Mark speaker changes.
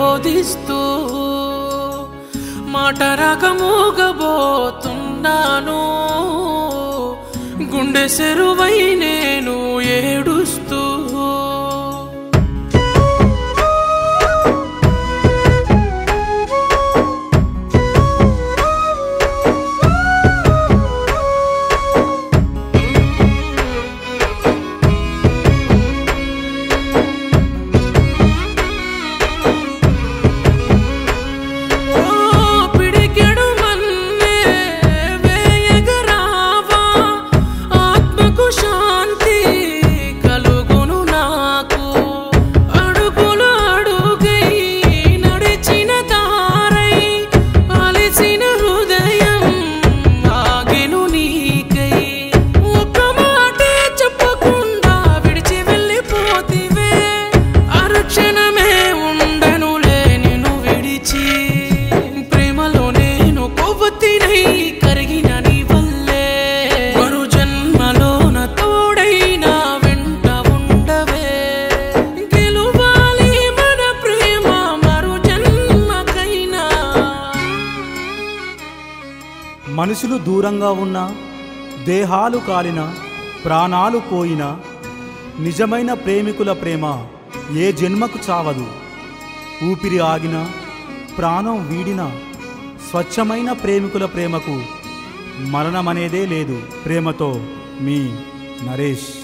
Speaker 1: రోధిస్తూ మాట రకమూగబోతున్నాను గుండె సెరువై నేను ఏడుస్తూ ఓ పిడికెడు మన్నే వేయగరావా ఆత్మకు శాంతి కలుగును నాకు అడుగులు అడుగై నడిచిన దారై అలిసిన హృదయం ఆగెను నీకై ఒక్క మాటే చెప్పకుండా విడిచి వెళ్ళిపోతివే అరక్షణమే ఉండనులే నిన్ను విడిచి ప్రేమలో నేను కొవ్వొత్తినై కరిగిన నీ వల్లే మరు జన్మలోన తోడైనా వెంట ఉండవే గెలువాలి మన ప్రేమ మరు జన్మకైనా
Speaker 2: మనుషులు దూరంగా ఉన్నా దేహాలు కాలిన ప్రాణాలు పోయినా నిజమైన ప్రేమికుల ప్రేమ ఏ జన్మకు చావదు ఊపిరి ఆగిన ప్రాణం వీడిన స్వచ్ఛమైన ప్రేమికుల ప్రేమకు మరణమనేదే లేదు ప్రేమతో మీ నరేష్